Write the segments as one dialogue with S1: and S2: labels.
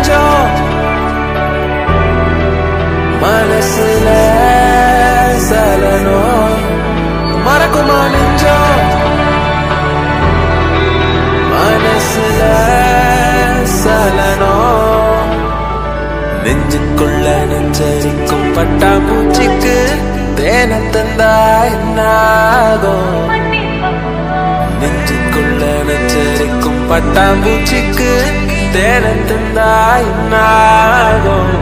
S1: நெஞ்சம் மனசுல சலனம் மறக்குமா நெஞ்சம் மனசுல சலனம் நெஞ்சுக்குள்ள நெஞ்சரிக்கும் பட்டாம்பூச்சிக்கு தேன தந்தா என்னாகும் நெஞ்சுக்குள்ள நெஞ்சரிக்கும் பட்டாம்பூச்சிக்கு தேன தந்தா என்னாகும்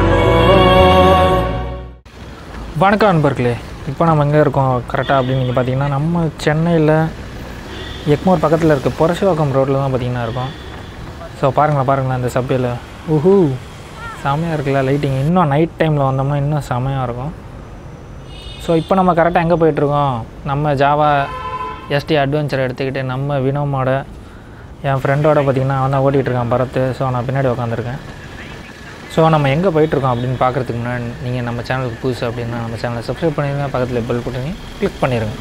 S2: வணக்கம் நண்பர்களே இப்போ நம்ம எங்கே இருக்கோம் கரெக்டாக அப்படின்னு நீங்கள் பார்த்தீங்கன்னா நம்ம சென்னையில் எக்மோர் பக்கத்தில் இருக்க புரஷவாக்கம் ரோட்டில் தான் பார்த்தீங்கன்னா இருக்கோம் ஸோ பாருங்களேன் பாருங்களேன் இந்த சப்வேல உஹூ செமையாக இருக்குல்ல லைட்டிங் இன்னும் நைட் டைமில் வந்தோம்னா இன்னும் செமையாக இருக்கும் ஸோ இப்போ நம்ம கரெக்டாக எங்கே போயிட்டுருக்கோம் நம்ம ஜாவா எஸ்டி அட்வென்ச்சர் எடுத்துக்கிட்டு நம்ம வினோமோட என் ஃப்ரெண்டோட பார்த்திங்கன்னா அவன் தான் ஓட்டிகிட்டு இருக்கான் பரத் ஸோ நான் பின்னாடி உட்காந்துருக்கேன் ஸோ நம்ம எங்கே போயிட்டுருக்கோம் அப்படின்னு பார்க்குறதுக்கு முன்னாடி நீங்கள் நம்ம சேனலுக்கு புதுசு அப்படின்னா நம்ம சேனலை சப்ஸ்கிரைப் பண்ணிடுங்க பக்கத்தில் பெல் பட்டனி கிளிக் பண்ணிடுங்க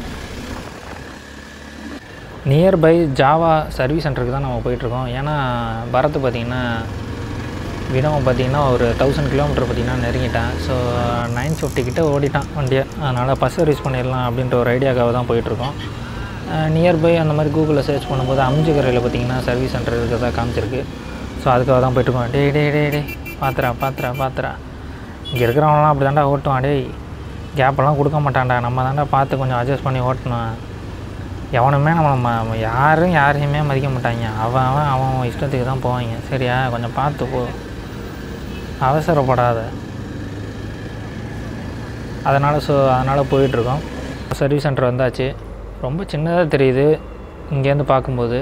S2: நியர்பை ஜாவா சர்வீஸ் சென்டருக்கு தான் நம்ம போயிட்டுருக்கோம் ஏன்னா பரத் பார்த்திங்கன்னா வினோவை பார்த்திங்கன்னா ஒரு தௌசண்ட் கிலோமீட்டர் பார்த்திங்கன்னா நெருங்கிட்டான் ஸோ நைன் ஃபிஃப்டி கிட்ட ஓடிட்டான் வண்டியை அதனால் பஸ் சர்வீஸ் பண்ணிடலாம் அப்படின்ற ஒரு ஐடியாக்காக தான் போயிட்டுருக்கோம் நியர்பை அந்த மாதிரி கூகுளில் சர்ச் பண்ணும்போது அம்ஜிக்கரையில் பார்த்திங்கன்னா சர்வீஸ் சென்டர் இருக்கிறதா காமிச்சிருக்கு ஸோ அதுக்காக தான் போயிட்டுருக்கோம் டே டே டே டே பாத்துறா பாத்துறா பாத்துறா இங்கே இருக்கிறவங்களாம் அப்படி தாண்டா ஓட்டுவான் டேய் கேப்பெல்லாம் கொடுக்க மாட்டான்டா நம்ம தாண்டா பார்த்து கொஞ்சம் அட்ஜஸ்ட் பண்ணி ஓட்டணும் எவனுமே நம்ம ம யாரும் யாரையுமே மதிக்க மாட்டாங்க அவன் அவன் அவன் அவன் இஷ்டத்துக்கு தான் போவாங்க சரியா கொஞ்சம் பார்த்து போ அவசரப்படாத அதனால் ஸோ அதனால் போயிட்டுருக்கோம் சர்வீஸ் சென்டர் வந்தாச்சு ரொம்ப சின்னதாக தெரியுது இங்கேருந்து பார்க்கும்போது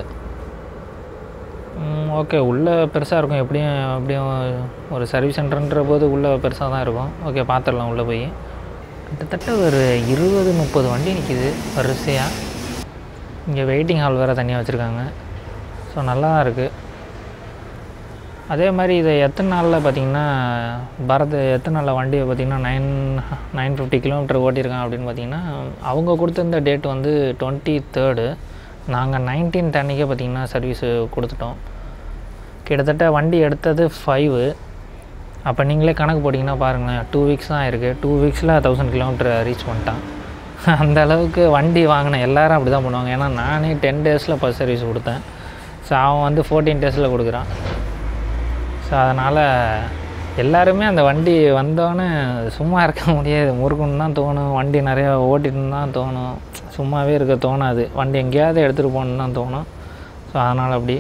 S2: ஓகே உள்ளே பெருசாக இருக்கும் எப்படியும் எப்படியும் ஒரு சர்வீஸ் சென்டர்ன்ற போது உள்ளே பெருசாக தான் இருக்கும் ஓகே பார்த்துடலாம் உள்ளே போய் கிட்டத்தட்ட ஒரு இருபது முப்பது வண்டி நிற்கிது வரிசையாக இங்கே வெயிட்டிங் ஹால் வேறு தனியாக வச்சுருக்காங்க ஸோ நல்லா தான் இருக்குது அதே மாதிரி இதை எத்தனை நாளில் பார்த்தீங்கன்னா பரத் எத்தனை நாளில் வண்டியை பார்த்தீங்கன்னா நைன் நைன் ஃபிஃப்டி கிலோமீட்டர் ஓட்டியிருக்கான் அப்படின்னு பார்த்தீங்கன்னா அவங்க கொடுத்துருந்த டேட் வந்து டுவெண்ட்டி தேர்டு நாங்கள் நைன்டீன் அன்றைக்கே பார்த்தீங்கன்னா சர்வீஸு கொடுத்துட்டோம் கிட்டத்தட்ட வண்டி எடுத்தது ஃபைவு அப்போ நீங்களே கணக்கு போட்டிங்கன்னா பாருங்களேன் டூ வீக்ஸ் தான் இருக்குது டூ வீக்ஸில் தௌசண்ட் கிலோமீட்டர் ரீச் பண்ணிட்டான் அந்த அளவுக்கு வண்டி வாங்கின எல்லாரும் அப்படி தான் பண்ணுவாங்க ஏன்னா நானே டென் டேஸில் பஸ் சர்வீஸ் கொடுத்தேன் ஸோ அவன் வந்து ஃபோர்டீன் டேஸில் கொடுக்குறான் ஸோ அதனால் எல்லாருமே அந்த வண்டி வந்தோடனே சும்மா இருக்க முடியாது முறுக்குன்னு தான் தோணும் வண்டி நிறையா ஓட்டிட்டுன்னு தான் தோணும் சும்மாவே இருக்க தோணாது வண்டி எங்கேயாவது எடுத்துகிட்டு போகணுன்னு தான் தோணும் ஸோ அதனால் அப்படி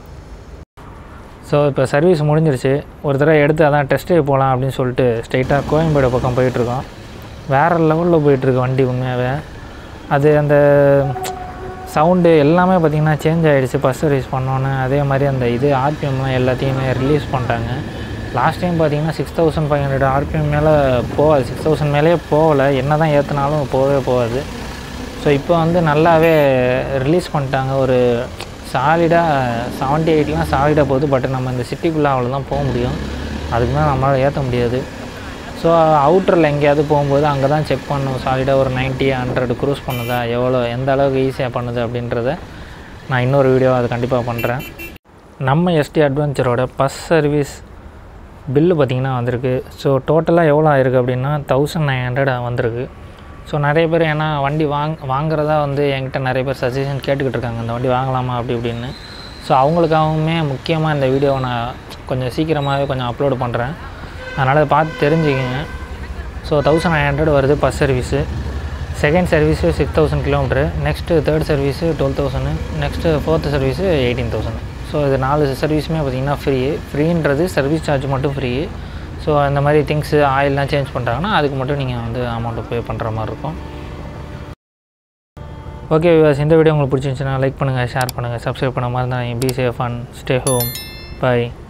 S2: ஸோ இப்போ சர்வீஸ் முடிஞ்சிருச்சு ஒரு தடவை எடுத்து அதான் டெஸ்ட்டு போகலாம் அப்படின்னு சொல்லிட்டு ஸ்ட்ரைட்டாக கோயம்பேடு பக்கம் போயிட்டுருக்கோம் வேறு லெவலில் போயிட்டுருக்கு வண்டி உண்மையாகவே அது அந்த சவுண்டு எல்லாமே பார்த்திங்கன்னா சேஞ்ச் ஆகிடுச்சு பஸ் சர்வீஸ் பண்ணோன்னே அதே மாதிரி அந்த இது ஆர்பிஎம்லாம் எல்லாத்தையுமே ரிலீஸ் பண்ணிட்டாங்க லாஸ்ட் டைம் பார்த்தீங்கன்னா six thousand five hundred RPM மேலே போகாது சிக்ஸ் தௌசண்ட் மேலேயே போகலை என்ன தான் ஏற்றினாலும் போகவே போகாது ஸோ இப்போ வந்து நல்லாவே ரிலீஸ் பண்ணிட்டாங்க ஒரு சாலிடாக செவன்ட்டி எயிட்லாம் சாலிடாக போகுது பட் நம்ம இந்த சிட்டிக்குள்ளே அவ்வளோதான் போக முடியும் அதுக்கு மேலே நம்மளால் ஏற்ற முடியாது ஸோ அவுட்டரில் எங்கேயாவது போகும்போது அங்கே தான் செக் பண்ணணும் சாலிடாக ஒரு நைன்ட்டி ஹண்ட்ரட் க்ரூஸ் பண்ணுதா எவ்வளோ எந்த அளவுக்கு ஈஸியாக பண்ணுது அப்படின்றத நான் இன்னொரு வீடியோ அது கண்டிப்பாக பண்ணுறேன் நம்ம எஸ்டி அட்வென்ச்சரோட பஸ் சர்வீஸ் பில்லு பார்த்திங்கன்னா வந்திருக்கு ஸோ டோட்டலாக எவ்வளோ ஆயிருக்கு அப்படின்னா தௌசண்ட் நைன் ஹண்ட்ரட் வந்திருக்கு ஸோ நிறைய பேர் ஏன்னா வண்டி வாங் வாங்குறதா வந்து என்கிட்ட நிறைய பேர் சஜஷன் கேட்டுக்கிட்டு இருக்காங்க இந்த வண்டி வாங்கலாமா அப்படி இப்படின்னு ஸோ அவங்களுக்காகவுமே முக்கியமாக இந்த வீடியோவை நான் கொஞ்சம் சீக்கிரமாகவே கொஞ்சம் அப்லோடு பண்ணுறேன் அதனால் அதை பார்த்து தெரிஞ்சுக்கங்க ஸோ தௌசண்ட் நைன் ஹண்ட்ரட் வருது first service second service six thousand kilometre next third service twelve thousand next fourth service eighteen thousand so இது நாலு சர்வீஸுமே பார்த்திங்கன்னா ஃப்ரீ ஃப்ரீன்றது சர்வீஸ் சார்ஜ் மட்டும் ஃப்ரீ ஸோ அந்த மாதிரி திங்ஸு ஆயிலெலாம் சேஞ்ச் பண்ணுறாங்கன்னா அதுக்கு மட்டும் நீங்கள் வந்து அமௌண்ட்டு பே பண்ணுற மாதிரி இருக்கும் ஓகே விவாஸ் இந்த வீடியோ உங்களுக்கு பிடிச்சிருந்துச்சுன்னா லைக் பண்ணுங்கள் ஷேர் பண்ணுங்கள் சப்ஸ்கிரைப் பண்ண மாதிரி இருந்தால் be safe and stay home by